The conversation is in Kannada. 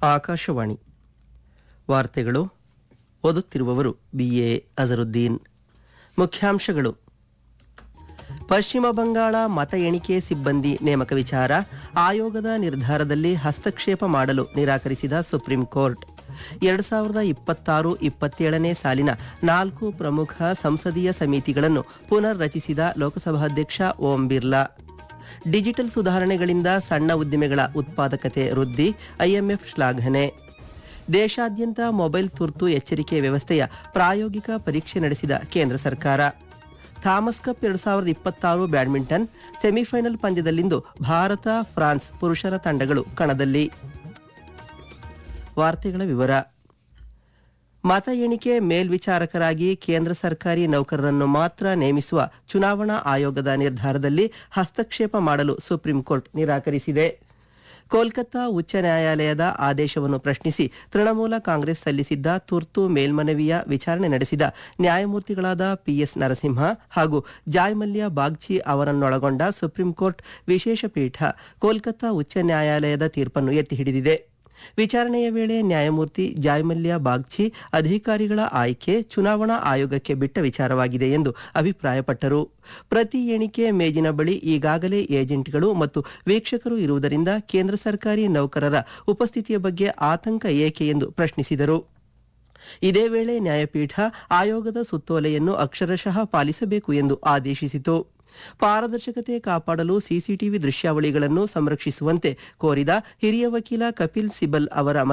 ಆಕಾಶವಾಣಿ ವಾರ್ತೆಗಳು ಓದುತ್ತಿರುವವರು ಬಿಎ ಅಜರುದ್ದೀನ್ ಮುಖ್ಯಾಂಶಗಳು ಪಶ್ಚಿಮ ಬಂಗಾಳ ಮತ ಎಣಿಕೆ ಸಿಬ್ಬಂದಿ ನೇಮಕ ವಿಚಾರ ಆಯೋಗದ ನಿರ್ಧಾರದಲ್ಲಿ ಹಸ್ತಕ್ಷೇಪ ಮಾಡಲು ನಿರಾಕರಿಸಿದ ಸುಪ್ರೀಂ ಕೋರ್ಟ್ ಎರಡು ಸಾವಿರದ ಇಪ್ಪತ್ತಾರು ಇಪ್ಪತ್ತೇಳನೇ ಸಾಲಿನ ನಾಲ್ಕು ಪ್ರಮುಖ ಸಂಸದೀಯ ಸಮಿತಿಗಳನ್ನು ಪುನರ್ ರಚಿಸಿದ ಲೋಕಸಭಾಧ್ಯಕ್ಷ ಓಂ ಬಿರ್ಲಾ ಡಿಜಿಟಲ್ ಸುಧಾರಣೆಗಳಿಂದ ಸಣ್ಣ ಉದ್ದಿಮೆಗಳ ಉತ್ಪಾದಕತೆ ವೃದ್ಧಿ ಐಎಂಎಫ್ ಶ್ಲಾಘನೆ ದೇಶಾದ್ಯಂತ ಮೊಬೈಲ್ ತುರ್ತು ಎಚ್ಚರಿಕೆ ವ್ಯವಸ್ಥೆಯ ಪ್ರಾಯೋಗಿಕ ಪರೀಕ್ಷೆ ನಡೆಸಿದ ಕೇಂದ್ರ ಸರ್ಕಾರ ಥಾಮಸ್ ಕಪ್ ಎರಡು ಸಾವಿರದ ಇಪ್ಪತ್ತಾರು ಬ್ಯಾಡ್ಮಿಂಟನ್ ಸೆಮಿಫೈನಲ್ ಪಂದ್ಯದಲ್ಲಿಂದು ಭಾರತ ಫ್ರಾನ್ಸ್ ಪುರುಷರ ತಂಡಗಳು ಕಣದಲ್ಲಿ ವಾರ್ತೆಗಳ ವಿವರ ಮತ ಎಣಿಕೆ ಮೇಲ್ವಿಚಾರಕರಾಗಿ ಕೇಂದ್ರ ಸರ್ಕಾರಿ ನೌಕರರನ್ನು ಮಾತ್ರ ನೇಮಿಸುವ ಚುನಾವಣಾ ಆಯೋಗದ ನಿರ್ಧಾರದಲ್ಲಿ ಹಸ್ತಕ್ಷೇಪ ಮಾಡಲು ಸುಪ್ರೀಂ ಕೋರ್ಟ್ ನಿರಾಕರಿಸಿದೆ ಕೋಲ್ಕತ್ತಾ ಉಚ್ಚ ನ್ಯಾಯಾಲಯದ ಆದೇಶವನ್ನು ಪ್ರಶ್ನಿಸಿ ತೃಣಮೂಲ ಕಾಂಗ್ರೆಸ್ ಸಲ್ಲಿಸಿದ್ದ ತುರ್ತು ಮೇಲ್ಮನವಿಯ ವಿಚಾರಣೆ ನಡೆಸಿದ ನ್ಯಾಯಮೂರ್ತಿಗಳಾದ ಪಿಎಸ್ ನರಸಿಂಹ ಹಾಗೂ ಜಾಯ್ಮಲ್ಯ ಬಾಗ್ಚಿ ಅವರನ್ನೊಳಗೊಂಡ ಸುಪ್ರೀಂ ಕೋರ್ಟ್ ವಿಶೇಷ ಪೀಠ ಕೋಲ್ಕತ್ತಾ ಉಚ್ಚ ನ್ಯಾಯಾಲಯದ ತೀರ್ಪನ್ನು ಎತ್ತಿ ಹಿಡಿದಿದೆ ವಿಚಾರಣೆಯ ವೇಳೆ ನ್ಯಾಯಮೂರ್ತಿ ಜಾಯ್ಮಲ್ಯ ಬಾಗ್ಚಿ ಅಧಿಕಾರಿಗಳ ಆಯ್ಕೆ ಚುನಾವಣಾ ಆಯೋಗಕ್ಕೆ ಬಿಟ್ಟ ವಿಚಾರವಾಗಿದೆ ಎಂದು ಅಭಿಪ್ರಾಯಪಟ್ಟರು ಪ್ರತಿ ಎಣಿಕೆ ಮೇಜಿನ ಬಳಿ ಈಗಾಗಲೇ ಏಜೆಂಟ್ಗಳು ಮತ್ತು ವೀಕ್ಷಕರು ಇರುವುದರಿಂದ ಕೇಂದ್ರ ಸರ್ಕಾರಿ ನೌಕರರ ಉಪಸ್ಥಿತಿಯ ಬಗ್ಗೆ ಆತಂಕ ಏಕೆ ಎಂದು ಪ್ರಶ್ನಿಸಿದರು ಇದೇ ವೇಳೆ ನ್ಯಾಯಪೀಠ ಆಯೋಗದ ಸುತ್ತೋಲೆಯನ್ನು ಅಕ್ಷರಶಃ ಪಾಲಿಸಬೇಕು ಎಂದು ಆದೇಶಿಸಿತು ಪಾರದರ್ಶಕತೆ ಕಾಪಾಡಲು ಸಿಸಿಟಿವಿ ದೃಶ್ಯಾವಳಿಗಳನ್ನು ಸಂರಕ್ಷಿಸುವಂತೆ ಕೋರಿದ ಹಿರಿಯ ವಕೀಲ ಕಪಿಲ್ ಸಿಬಲ್ ಅವರ